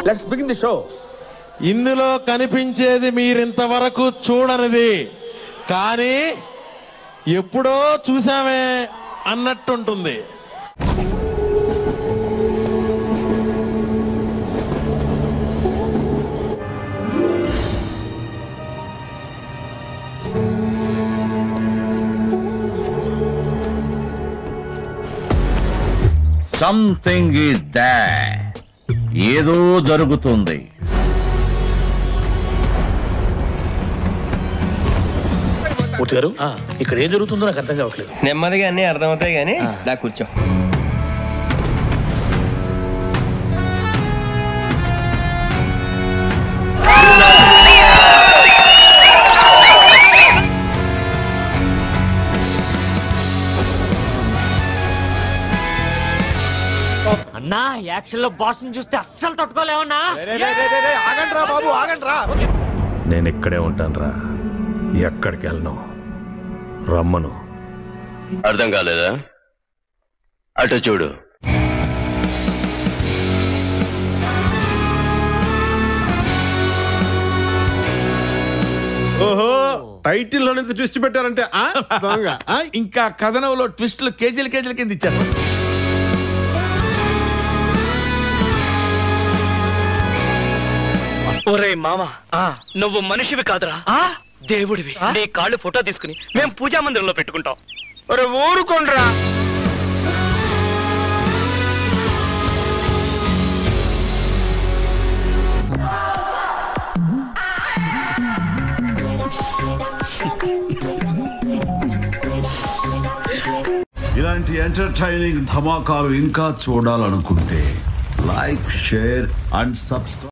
Let's begin the show ఇందులో కనిపించేది మీరింతవరకు చూడనిది కానీ ఎప్పుడో చూసామే అన్నట్టుంటుంది సంథింగ్ ఈజ్ దా ఏదో జరుగుతుంది మూర్తి గారు ఇక్కడ ఏం జరుగుతుందో నాకు అర్థం కావట్లేదు నెమ్మదిగా అన్ని అర్థమవుతాయి కానీ దా కూర్చో అన్నా యాక్షన్ లో బాస్ చూస్తే అస్సలు తట్టుకోలేవన్నా ఆగండి రా బాబు ఆగండి రా నేను ఇక్కడే ఉంటాను రా ఎక్కడికి వెళ్ళను రమ్మను అర్థం కాలేదా అటు చూడు ఓహో టైటిల్ లోనే ట్విస్ట్ పెట్టారంటే ఆ? దొంగ ఆ? ఇంకా కథనంలో ట్విస్టులు కేజీలు కేజీల కింద ఇచ్చారు ఒరే మామ నువ్వు మనిషివి కాదురా దేవుడివి నీ కాళ్ళు ఫోటో తీసుకుని మేము పూజా మందిరంలో పెట్టుకుంటాం ఒరే ఊరుకోండ్రా ఇలాంటి ఎంటర్టైనింగ్ ధమాకాలు ఇంకా చూడాలనుకుంటే లైక్ షేర్ అండ్ సబ్స్క్రైబ్